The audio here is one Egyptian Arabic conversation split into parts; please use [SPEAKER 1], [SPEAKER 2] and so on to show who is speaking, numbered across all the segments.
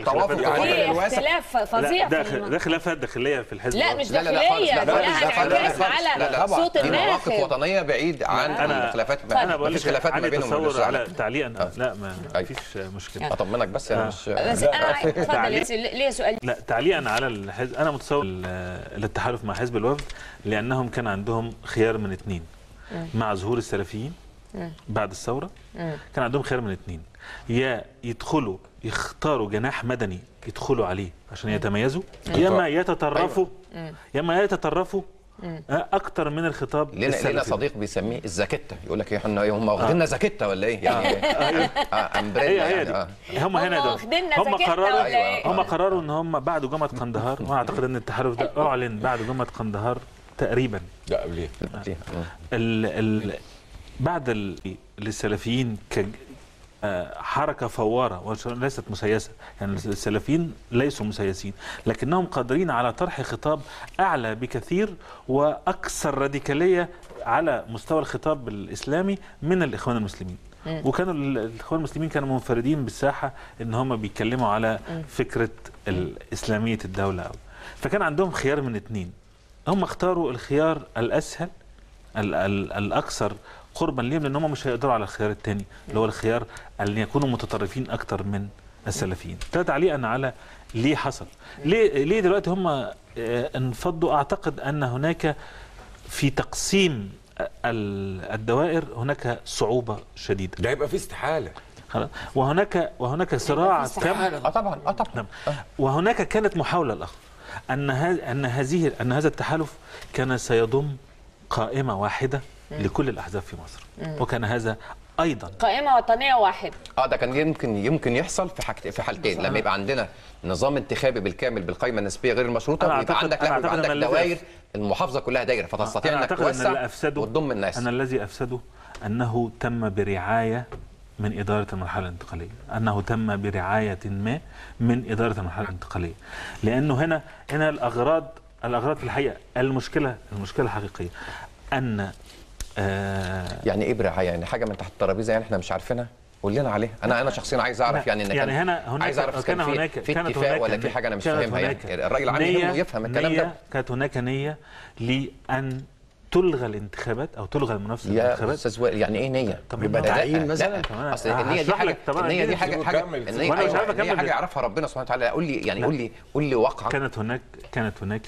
[SPEAKER 1] توافق
[SPEAKER 2] خلافات
[SPEAKER 1] على
[SPEAKER 2] داخلية.
[SPEAKER 1] القدر
[SPEAKER 3] في
[SPEAKER 1] الواسع
[SPEAKER 3] اختلاف فظيع
[SPEAKER 2] لا
[SPEAKER 3] في
[SPEAKER 2] ده
[SPEAKER 3] الم-
[SPEAKER 2] ده خلافات داخليه في الحزب
[SPEAKER 3] لا
[SPEAKER 2] برضه.
[SPEAKER 3] مش
[SPEAKER 1] لا لا لا خالص
[SPEAKER 3] داخليه
[SPEAKER 1] لا لا
[SPEAKER 3] كلها
[SPEAKER 1] خالص لا خالص
[SPEAKER 3] انعكاس
[SPEAKER 1] لا لا
[SPEAKER 3] على
[SPEAKER 1] لا
[SPEAKER 3] صوت
[SPEAKER 1] دي مواقف
[SPEAKER 3] الناخب
[SPEAKER 1] وطنيه بعيد عن
[SPEAKER 2] أنا-
[SPEAKER 1] الخلافات
[SPEAKER 2] انا بقول
[SPEAKER 1] مفيش
[SPEAKER 2] لك
[SPEAKER 1] خلافات ما
[SPEAKER 2] عندي
[SPEAKER 1] بينهم وبين
[SPEAKER 2] تصور على
[SPEAKER 1] الزعماء.
[SPEAKER 2] تعليقا لا ما
[SPEAKER 1] أيوة.
[SPEAKER 2] فيش مشكله
[SPEAKER 1] اطمنك بس انا
[SPEAKER 2] آه.
[SPEAKER 1] مش
[SPEAKER 3] بس انا اتفضل
[SPEAKER 2] تعليق.
[SPEAKER 3] يا سيدي، ليا سؤال
[SPEAKER 2] لا تعليقا على الحزب انا متصور ال- التحالف مع حزب الوفد لانهم كان عندهم خيار من اثنين مع ظهور السلفيين بعد الثوره كان عندهم خيار من اثنين يا يدخلوا يختاروا جناح مدني يدخلوا عليه عشان يتميزوا يا اما يتطرفوا يا اما يتطرفوا آه، اكتر من الخطاب
[SPEAKER 1] لنا لنا
[SPEAKER 2] السلفي.
[SPEAKER 1] صديق بيسميه الزاكيتا يقول لك احنا هم واخديننا زاكيتا ولا ايه يعني اه امبريلا
[SPEAKER 2] هي هي
[SPEAKER 1] يعني اه
[SPEAKER 2] دي هم هنا
[SPEAKER 3] هم
[SPEAKER 2] دول
[SPEAKER 3] واخديننا
[SPEAKER 2] هم
[SPEAKER 3] زكاتنا
[SPEAKER 2] قرروا
[SPEAKER 3] ولا
[SPEAKER 1] إيه؟
[SPEAKER 2] هم قرروا ان هم بعد جمعه قندهار وانا اعتقد ان التحالف ده اعلن بعد جمعه قندهار تقريبا
[SPEAKER 4] لا قبليه
[SPEAKER 1] ليها. مم.
[SPEAKER 2] ال ال بعد ال للسلفيين ك آه، حركة فوارة وليست مسيسة يعني السلفيين ليسوا مسيسين لكنهم قادرين على طرح خطاب أعلى بكثير وأكثر راديكالية على مستوى الخطاب الإسلامي من الإخوان المسلمين وكانوا ال- الإخوان المسلمين كانوا منفردين بالساحة إن هم بيتكلموا على فكرة ال- إسلامية الدولة أو فكان عندهم خيار من اتنين هم اختاروا الخيار الأسهل ال ال الاكثر قربا ليهم لان هم مش هيقدروا على الخيار الثاني اللي هو الخيار ان يكونوا متطرفين اكثر من السلفيين ده تعليقا على ليه حصل ليه ليه دلوقتي هم آه، انفضوا اعتقد ان هناك في تقسيم ال- الدوائر هناك صعوبه شديده
[SPEAKER 4] ده هيبقى فيه استحاله
[SPEAKER 2] خلاص وهناك وهناك صراع تم
[SPEAKER 1] اه طبعا اه طبعا
[SPEAKER 2] نعم وهناك كانت محاولة الأخ أن هذا أن هذه أن هذا التحالف كان سيضم قائمة واحدة لكل الأحزاب في مصر وكان هذا أيضا
[SPEAKER 3] قائمه وطنيه واحده
[SPEAKER 1] اه ده كان يمكن يمكن يحصل في حاجت في حالتين لما يبقى عندنا نظام انتخابي بالكامل بالقائمه النسبيه غير المشروطه
[SPEAKER 2] أنا
[SPEAKER 1] ويبقى
[SPEAKER 2] أعتقد-
[SPEAKER 1] عندك
[SPEAKER 2] أنا
[SPEAKER 1] لا ويبقى
[SPEAKER 2] أعتقد
[SPEAKER 1] عندك
[SPEAKER 2] أن الذي
[SPEAKER 1] دوائر المحافظه كلها دايره فتستطيع
[SPEAKER 2] أنا
[SPEAKER 1] انك
[SPEAKER 2] أعتقد أن اللي
[SPEAKER 1] توسع
[SPEAKER 2] أفسده
[SPEAKER 1] وتضم الناس
[SPEAKER 2] أن الذي أفسده أنه تم برعاية من إدارة المرحلة الانتقالية أنه تم برعاية ما من إدارة المرحلة الانتقالية لأنه هنا هنا الأغراض الأغراض في الحقيقة المشكلة المشكلة الحقيقية أن آه
[SPEAKER 1] يعني ايه برعايه يعني حاجه من تحت الترابيزه يعني احنا مش عارفينها قول لنا عليها انا انا شخصيا عايز اعرف
[SPEAKER 2] لا،
[SPEAKER 1] يعني ان
[SPEAKER 2] يعني
[SPEAKER 1] كان
[SPEAKER 2] هنا هناك
[SPEAKER 1] عايز اعرف
[SPEAKER 2] كان
[SPEAKER 1] كان في,
[SPEAKER 2] هناك
[SPEAKER 1] في
[SPEAKER 2] كانت
[SPEAKER 1] اتفاق
[SPEAKER 2] هناك
[SPEAKER 1] ولا في حاجه انا مش
[SPEAKER 2] كانت
[SPEAKER 1] فاهمها
[SPEAKER 2] هناك
[SPEAKER 1] يعني الراجل عام
[SPEAKER 2] نية-
[SPEAKER 1] يهمه يفهم الكلام
[SPEAKER 2] نية
[SPEAKER 1] ده
[SPEAKER 2] كانت هناك نية لأن تلغى الانتخابات أو تلغى المنافسة
[SPEAKER 1] يا
[SPEAKER 2] الانتخابات
[SPEAKER 1] استاذ وائل يعني ايه نيه؟
[SPEAKER 2] طب
[SPEAKER 5] يبقى
[SPEAKER 2] ما-
[SPEAKER 5] تعيين
[SPEAKER 1] لا،
[SPEAKER 5] مثلا؟
[SPEAKER 1] لا،
[SPEAKER 2] طب أنا
[SPEAKER 1] اصل النيه دي
[SPEAKER 2] هشرح
[SPEAKER 1] حاجه
[SPEAKER 2] لك. طب أنا
[SPEAKER 1] النيه دي
[SPEAKER 2] أديني
[SPEAKER 1] حاجه
[SPEAKER 4] فلوس
[SPEAKER 1] حاجه
[SPEAKER 4] كمل.
[SPEAKER 1] النيه
[SPEAKER 2] وأنا مش
[SPEAKER 1] أيوة،
[SPEAKER 2] عارف
[SPEAKER 1] النية
[SPEAKER 2] أكمل
[SPEAKER 1] حاجه
[SPEAKER 2] ده.
[SPEAKER 1] يعرفها ربنا سبحانه وتعالى قول لي يعني قول لي قول لي واقعا
[SPEAKER 2] كانت هناك كانت هناك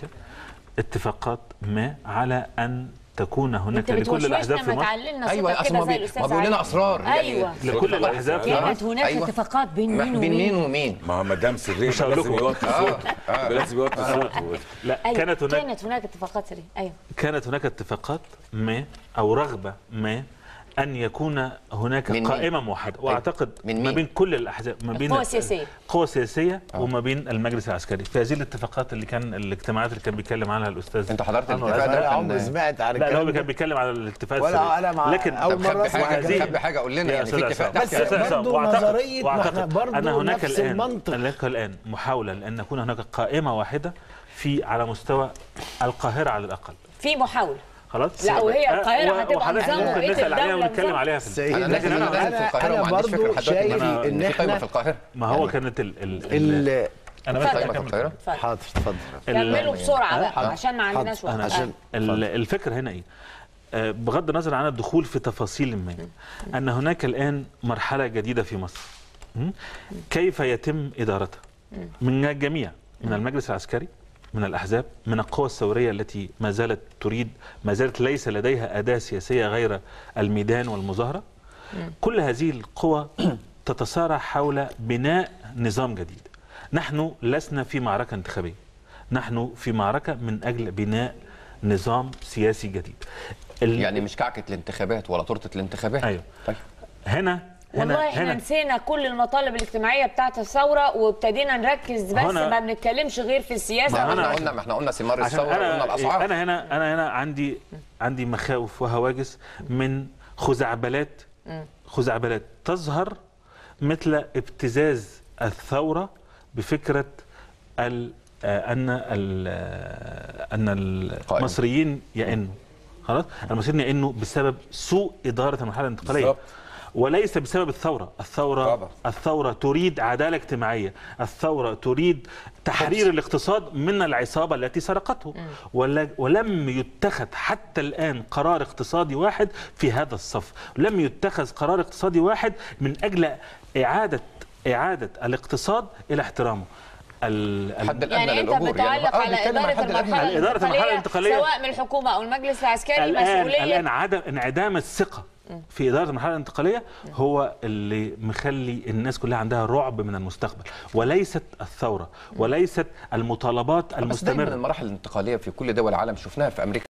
[SPEAKER 2] اتفاقات ما على أن تكون هناك
[SPEAKER 3] انت
[SPEAKER 2] لكل الأحزاب في
[SPEAKER 3] ما
[SPEAKER 2] مصر
[SPEAKER 3] تعللنا
[SPEAKER 1] ايوه
[SPEAKER 3] صوتك
[SPEAKER 1] اصل
[SPEAKER 3] كده
[SPEAKER 1] ما
[SPEAKER 3] زي
[SPEAKER 1] بي-
[SPEAKER 3] الاستاذ
[SPEAKER 1] ما بيقول لنا
[SPEAKER 3] علي.
[SPEAKER 1] اسرار يعني
[SPEAKER 3] ايوه
[SPEAKER 2] لكل الأحزاب في
[SPEAKER 3] كانت
[SPEAKER 2] مصر
[SPEAKER 3] هناك
[SPEAKER 1] أيوة.
[SPEAKER 3] اتفاقات بين
[SPEAKER 1] ما-
[SPEAKER 3] مين
[SPEAKER 1] بين مين
[SPEAKER 3] ومين
[SPEAKER 1] ومين
[SPEAKER 4] ما هو مدام سريه
[SPEAKER 2] مش هقول
[SPEAKER 4] لازم
[SPEAKER 2] لكم.
[SPEAKER 4] يوطي صوته لازم يوطي صوته
[SPEAKER 2] لا
[SPEAKER 3] أيوة.
[SPEAKER 2] كانت هناك
[SPEAKER 3] كانت هناك اتفاقات سريه ايوه
[SPEAKER 2] كانت هناك اتفاقات ما أو رغبة ما أن يكون هناك
[SPEAKER 1] من مين؟
[SPEAKER 2] قائمة موحدة وأعتقد
[SPEAKER 1] من
[SPEAKER 2] ما
[SPEAKER 1] مين؟
[SPEAKER 2] بين كل الأحزاب ما بين
[SPEAKER 3] القوى السياسية.
[SPEAKER 2] القوى السياسية وما بين المجلس العسكري في هذه الاتفاقات اللي كان الاجتماعات اللي كان بيتكلم عنها الأستاذ
[SPEAKER 1] انت حضرت
[SPEAKER 2] أنور
[SPEAKER 1] الاتفاق
[SPEAKER 2] عزمي.
[SPEAKER 1] ده
[SPEAKER 5] انا عمري
[SPEAKER 1] كان-
[SPEAKER 5] سمعت عن
[SPEAKER 2] لا هو
[SPEAKER 5] الكلام
[SPEAKER 2] كان
[SPEAKER 5] ده
[SPEAKER 2] بيتكلم على الاتفاق
[SPEAKER 5] ولا
[SPEAKER 2] السري.
[SPEAKER 5] أنا مع-
[SPEAKER 2] لكن
[SPEAKER 5] أول
[SPEAKER 1] طب
[SPEAKER 5] مرة
[SPEAKER 1] خبي حاجه
[SPEAKER 2] وهذه-
[SPEAKER 1] خبي حاجه قول لنا
[SPEAKER 2] يا
[SPEAKER 1] يعني في
[SPEAKER 2] أستاذ
[SPEAKER 1] اتفاق
[SPEAKER 2] عصام.
[SPEAKER 5] بس
[SPEAKER 2] يا أستاذ عصام،
[SPEAKER 5] برضو
[SPEAKER 2] وأعتقد-
[SPEAKER 5] نظرية ما
[SPEAKER 2] وأعتقد
[SPEAKER 5] إحنا برضو
[SPEAKER 2] أن هناك
[SPEAKER 5] نفس
[SPEAKER 2] الآن
[SPEAKER 5] المنطق.
[SPEAKER 2] هناك الآن محاولة لأن يكون هناك قائمة واحدة في على مستوى القاهرة على الأقل
[SPEAKER 3] في محاوله
[SPEAKER 2] خلاص
[SPEAKER 3] لا، وهي القاهرة
[SPEAKER 2] و-
[SPEAKER 3] هتبقى
[SPEAKER 2] وحضرتك
[SPEAKER 3] نظام
[SPEAKER 2] ممكن
[SPEAKER 3] وبقية
[SPEAKER 2] نسأل عليها
[SPEAKER 3] الدولة
[SPEAKER 2] ونتكلم
[SPEAKER 3] نظام.
[SPEAKER 2] عليها في
[SPEAKER 5] سيدي
[SPEAKER 1] انا
[SPEAKER 2] لكن
[SPEAKER 1] لكن
[SPEAKER 2] أنا-
[SPEAKER 1] انا في القاهره
[SPEAKER 5] أنا
[SPEAKER 1] وما عنديش
[SPEAKER 5] برضو
[SPEAKER 1] فكره لحد دلوقتي
[SPEAKER 5] شايف
[SPEAKER 1] إن-
[SPEAKER 5] إن
[SPEAKER 1] في قايمه
[SPEAKER 5] إحنا-
[SPEAKER 1] في القاهره
[SPEAKER 2] ما هو
[SPEAKER 1] يعني
[SPEAKER 2] كانت ال ال ال
[SPEAKER 5] ال-
[SPEAKER 2] انا بس
[SPEAKER 3] اتفضل.
[SPEAKER 1] قايمه في
[SPEAKER 2] أكمل.
[SPEAKER 1] القاهره
[SPEAKER 3] اتفضل
[SPEAKER 5] حاضر اتفضل
[SPEAKER 3] كملوا بسرعه بقى
[SPEAKER 5] حاضر.
[SPEAKER 3] عشان ما عندناش وقت
[SPEAKER 2] أنا
[SPEAKER 5] عشان-
[SPEAKER 2] ال- الفكره هنا ايه؟ آه، بغض النظر عن الدخول في تفاصيل ما ان هناك الان مرحله جديده في مصر م? كيف يتم ادارتها من الجميع من المجلس العسكري من الاحزاب من القوى الثوريه التي ما زالت تريد ما زالت ليس لديها اداه سياسيه غير الميدان والمظاهره كل هذه القوى تتصارع حول بناء نظام جديد نحن لسنا في معركه انتخابيه نحن في معركه من اجل بناء نظام سياسي جديد ال-
[SPEAKER 1] يعني مش كعكه الانتخابات ولا تورته الانتخابات
[SPEAKER 2] ايوه
[SPEAKER 1] طيب
[SPEAKER 2] هنا هنا
[SPEAKER 3] والله احنا
[SPEAKER 2] هنا
[SPEAKER 3] نسينا كل المطالب الاجتماعيه بتاعت الثوره وابتدينا نركز بس
[SPEAKER 2] هنا-
[SPEAKER 3] ما بنتكلمش غير في السياسه
[SPEAKER 1] ما
[SPEAKER 2] أنا
[SPEAKER 1] احنا
[SPEAKER 2] عشان-
[SPEAKER 1] قلنا ما احنا قلنا ثمار
[SPEAKER 2] عشان
[SPEAKER 1] الثوره قلنا
[SPEAKER 2] انا
[SPEAKER 1] الاسعار
[SPEAKER 2] انا هنا انا هنا عندي عندي مخاوف وهواجس من خزعبلات خزعبلات تظهر مثل ابتزاز الثوره بفكره ال آه، ان ال آه، ان المصريين يئنوا خلاص المصريين يئنوا بسبب سوء اداره المرحله الانتقاليه
[SPEAKER 4] بالظبط.
[SPEAKER 2] وليس بسبب الثوره الثوره
[SPEAKER 1] طبعا.
[SPEAKER 2] الثوره تريد عداله اجتماعيه الثوره تريد تحرير الاقتصاد من العصابه التي سرقته ولا- ولم يتخذ حتى الان قرار اقتصادي واحد في هذا الصف لم يتخذ قرار اقتصادي واحد من اجل اعاده اعاده الاقتصاد الى احترامه ال- ال-
[SPEAKER 1] حد الادنى
[SPEAKER 3] يعني انت
[SPEAKER 1] للاجور
[SPEAKER 3] بتعلق
[SPEAKER 1] آه،
[SPEAKER 3] على
[SPEAKER 1] بيتكلم عن
[SPEAKER 3] اداره
[SPEAKER 1] الحد الأدنى.
[SPEAKER 3] المرحله
[SPEAKER 2] على إدارة المرحلة الانتقالية.
[SPEAKER 3] سواء من الحكومه او المجلس العسكري
[SPEAKER 2] الان
[SPEAKER 3] مسؤوليه
[SPEAKER 2] الان عدم انعدام الثقه في اداره المرحله الانتقاليه هو اللي مخلي الناس كلها عندها رعب من المستقبل وليست الثوره وليست المطالبات
[SPEAKER 1] بس دايما
[SPEAKER 2] المستمره
[SPEAKER 1] المراحل الانتقاليه في كل دول العالم شفناها في امريكا